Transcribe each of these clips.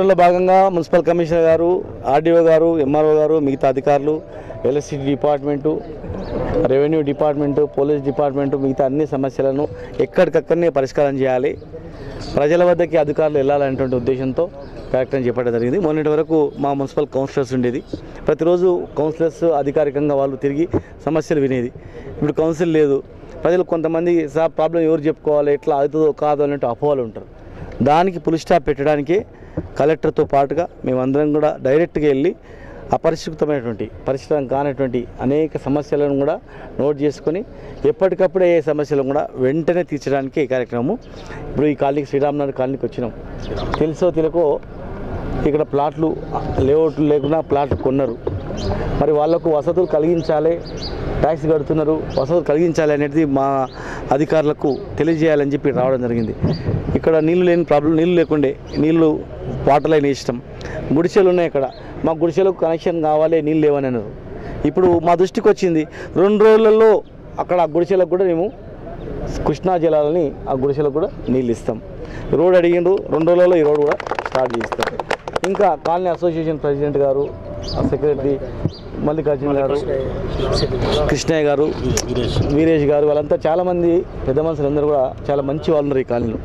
పనుల్లో భాగంగా municipal commissioner గారు ఆర్డీఓ గారు ఎంఆర్ఓ గారు మిగతా అధికారులు electricity department revenue department police department మిగతా అన్ని సమస్యలను ఎక్కడికక్కడనే పరిష్కారం చేయాలి ప్రజల వద్దకి అధికారులు వెళ్ళాలనేటువంటి ఉద్దేశంతో కార్యక్రమం చేపట్టడం జరిగింది మొన్నటి వరకు మా మున్సిపల్ కౌన్సిలర్స్ ఉండేది ప్రతిరోజు కౌన్సిలర్స్ అధికారికంగా వాళ్ళు తిరిగి సమస్యలు వినేది ఇప్పుడు కౌన్సిల్ లేదు ప్రజలు కొంతమంది సార్ ప్రాబ్లం ఎవరు చెప్పుకోవాలి ఎట్లా అవుతుందో కాదో అన్నట్టు అపోహలు ఉంటారు దానికి పులి స్టాప్ పెట్టడానికే కలెక్టర్తో పాటుగా మేమందరం కూడా డైరెక్ట్గా వెళ్ళి అపరిష్కృతమైనటువంటి పరిష్కారం కానటువంటి అనేక సమస్యలను కూడా నోట్ చేసుకొని ఎప్పటికప్పుడే ఏ సమస్యలను కూడా వెంటనే తీర్చడానికి ఈ కార్యక్రమం ఇప్పుడు ఈ కాలనీకి శ్రీరామనగర్ కాలనీకి వచ్చినాం తెలుసో తెలుకో ఇక్కడ ప్లాట్లు లేఅవుట్లు లేకుండా ప్లాట్లు కొన్నారు మరి వాళ్ళకు వసతులు కలిగించాలి ట్యాక్స్ కడుతున్నారు వసతులు కలిగించాలి అనేది మా అధికారులకు తెలియజేయాలని చెప్పి రావడం జరిగింది ఇక్కడ నీళ్లు లేని ప్రాబ్లం నీళ్లు లేకుండే నీళ్లు వాటర్ లైన్ ఇష్టం గుడిసెలు ఉన్నాయి ఇక్కడ మా గుడిసెలకు కనెక్షన్ కావాలి నీళ్ళు లేవని అన్నారు ఇప్పుడు మా దృష్టికి వచ్చింది రెండు రోజులలో అక్కడ ఆ గుడిసెలకు కూడా మేము కృష్ణా జలాలని ఆ గుడిసెలకు కూడా నీళ్ళు ఇస్తాం రోడ్ అడిగిండ్రు రెండు రోజులలో ఈ రోడ్ కూడా స్టార్ట్ చేస్తాం ఇంకా కాలనీ అసోసియేషన్ ప్రెసిడెంట్ గారు ఆ సెక్రటరీ మల్లికార్జున గారు కృష్ణయ్య గారు వీరేష్ గారు వాళ్ళంతా చాలామంది పెద్ద మనుషులందరూ కూడా చాలా మంచి వాళ్ళు ఉన్నారు ఈ కాలనీలో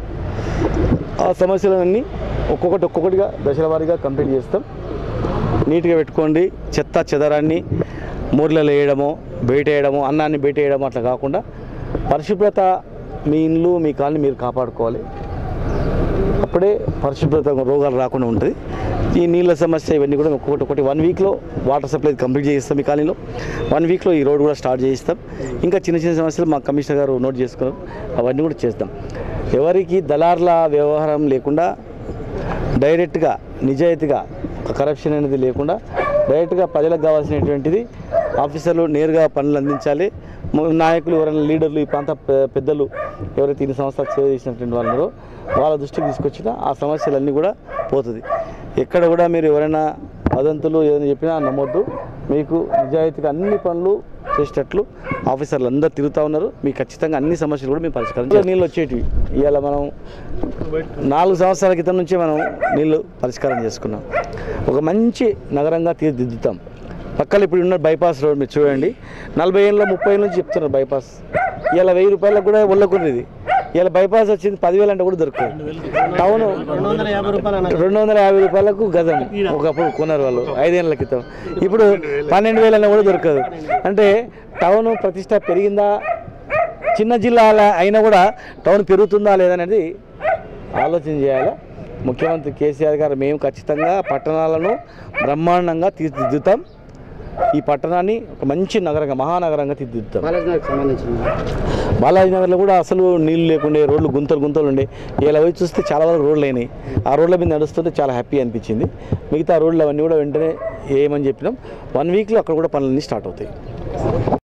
ఆ సమస్యలన్నీ ఒక్కొక్కటి ఒక్కొక్కటిగా దశల వారీగా కంప్లీట్ చేస్తాం నీట్గా పెట్టుకోండి చెత్త చెదరాన్ని మూర్లలో వేయడము బయట వేయడము అన్నాన్ని బయట వేయడము అట్లా కాకుండా పరిశుభ్రత మీ ఇల్లు మీ కాలనీ మీరు కాపాడుకోవాలి అప్పుడే పరిశుభ్రత రోగాలు రాకుండా ఉంటుంది ఈ నీళ్ళ సమస్య ఇవన్నీ కూడా ఒక్కొక్కటి ఒకటి వన్ వీక్లో వాటర్ సప్లై కంప్లీట్ చేయిస్తాం ఈ కాలనీలో వన్ వీక్లో ఈ రోడ్ కూడా స్టార్ట్ చేయిస్తాం ఇంకా చిన్న చిన్న సమస్యలు మా కమిషనర్ గారు నోట్ చేసుకున్నారు అవన్నీ కూడా చేస్తాం ఎవరికి దళార్ల వ్యవహారం లేకుండా డైరెక్ట్గా నిజాయితీగా కరప్షన్ అనేది లేకుండా డైరెక్ట్గా ప్రజలకు కావాల్సినటువంటిది ఆఫీసర్లు నేరుగా పనులు అందించాలి మ- నాయకులు ఎవరైనా లీడర్లు ఈ ప్రాంత పె- పెద్దలు ఎవరైతే ఇన్ని సంవత్సరాలు సేవ చేసినటువంటి వాళ్ళు ఉన్నారో వాళ్ళ దృష్టికి తీసుకొచ్చినా ఆ సమస్యలన్నీ కూడా పోతుంది ఎక్కడ కూడా మీరు ఎవరైనా వదంతులు ఏదైనా చెప్పినా నమ్మొద్దు మీకు నిజాయితీగా అన్ని పనులు చేసేటట్లు ఆఫీసర్లు అందరూ తిరుగుతూ ఉన్నారు మీకు ఖచ్చితంగా అన్ని సమస్యలు కూడా మేము పరిష్కారం నీళ్ళు వచ్చేటివి ఇవాళ మనం నాలుగు సంవత్సరాల క్రితం నుంచే మనం నీళ్ళు పరిష్కారం చేసుకున్నాం ఒక మంచి నగరంగా తీర్చిదిద్దుతాం పక్కన ఇప్పుడు ఉన్న బైపాస్ రోడ్ మీరు చూడండి నలభై ఏళ్ళ ముప్పై ఏళ్ళ నుంచి చెప్తున్నారు బైపాస్ ఇలా వెయ్యి రూపాయలకు కూడా ఒళ్ళకుంది ఇలా బైపాస్ వచ్చింది పదివేలు అంటే కూడా దొరకదు టౌన్ రెండు వందల యాభై రూపాయలు అన్న రెండు వందల యాభై రూపాయలకు గజం ఒకప్పుడు కొన్నారు వాళ్ళు ఐదేళ్ల క్రితం ఇప్పుడు పన్నెండు వేలన్నా కూడా దొరకదు అంటే టౌన్ ప్రతిష్ట పెరిగిందా చిన్న జిల్లాల అయినా కూడా టౌన్ పెరుగుతుందా లేదనేది ఆలోచన చేయాలి ముఖ్యమంత్రి కేసీఆర్ గారు మేము ఖచ్చితంగా పట్టణాలను బ్రహ్మాండంగా తీర్చిదిద్దుతాం ఈ పట్టణాన్ని ఒక మంచి నగరంగా మహానగరంగా తీర్చిదిద్దుతాం బాలాజీనగర్కి సంబంధించింది బాలాజీ నగర్లో కూడా అసలు నీళ్ళు లేకుండే రోడ్లు గుంతలు గుంతలు ఉండే ఇలా పోయి చూస్తే చాలా వరకు రోడ్లు అయినాయి ఆ రోడ్ల మీద నడుస్తుంటే చాలా హ్యాపీ అనిపించింది మిగతా రోడ్లు అవన్నీ కూడా వెంటనే వేయమని చెప్పినాం వన్ వీక్లో అక్కడ కూడా పనులన్నీ స్టార్ట్ అవుతాయి